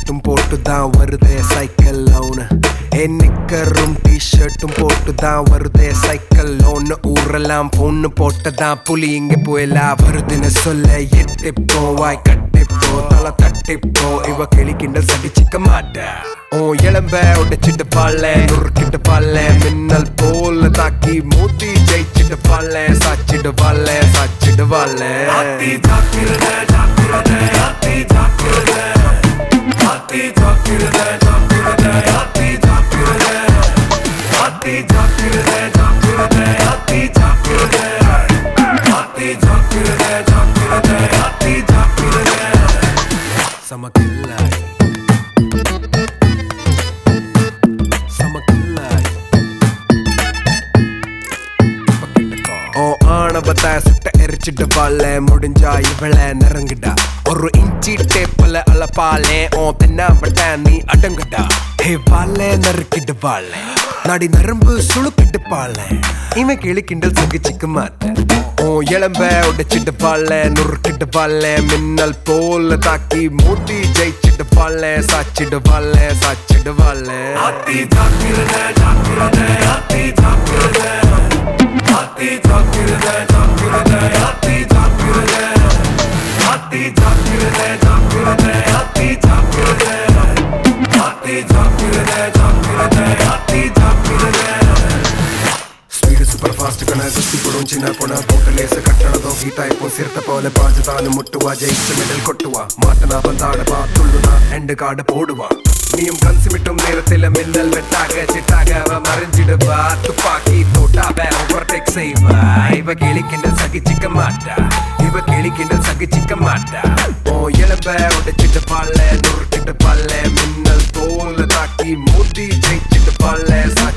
ஷர்ட்டும் போட்டு தான் வருதே சைக்கிள் லோனு என் நிக்கரும் டிஷர்ட்டும் போட்டு தான் வருதே சைக்கிள் லோனு ஊரெல்லாம் பொண்ணு போட்டதான் புலி இங்க போயலா வருதுன்னு சொல்ல எட்டிப்போ வாய் கட்டிப்போ தலை தட்டிப்போ இவ கிளி கிண்டல் சகிச்சிக்க மாட்டா ஓ இளம்ப உடைச்சிட்டு பால்ல நுறுக்கிட்டு பால்ல மின்னல் போல தாக்கி மூத்தி ஜெயிச்சிட்டு பால்ல சாச்சிட்டு பால்ல சாச்சிட்டு பால்ல சமக்கில்லாய் சமக்கில்லாய் ஓ ஆணவத்தை சுட்ட எரிச்சிட்டு பால முடிஞ்சா இவள நெருங்குடா ஒரு இன்ச்சி டேப்ல அளப்பாலே ஓ தென்னாம்பட்ட நீ அடங்குடா ஹே பால நறுக்கிட்டு பால நாடி நரம்பு சுளுக்கிட்டு பால இவன் கிளி கிண்டல் சகிச்சிக்க மாட்டேன் ஓ இளம்ப உடைச்சிட்டு பால நுறுக்கிட்டு பால மின்னல் போல தாக்கி மூட்டி ஜெயிச்சிட்டு பால சாச்சிட்டு பால சாச்சிட்டு பால ஸ்பீடு சூப்பர் ஃபாஸ்ட் கண சுத்தி போடும் சின்ன பொண்ண போட்டு லேச கட்டணதோ கீட்டா இப்போ சிறுத்த போல பாஜதானு முட்டுவா ஜெயிச்சு மெடல் கொட்டுவா மாட்டனா பந்தாடுவா துள்ளுனா ரெண்டு காடு போடுவா நீயும் கன்சுமிட்டும் நேரத்தில் மின்னல் வெட்டாக சிட்டாக அவ மறைஞ்சிடுவா துப்பாக்கி தோட்டாவ ஓவர்டேக் செய்வா இவ கிளி கிண்டல் சகிச்சிக்க மாட்டா இவ கிளி கிண்டல் சகிச்சிக்க மாட்டா ஓ இளம்ப உடைச்சிட்டு பால்ல நுறுக்கிட்டு பால்ல மின்னல் போல தாக்கி மூட்டி ஜெயிச்சிட்டு பால்ல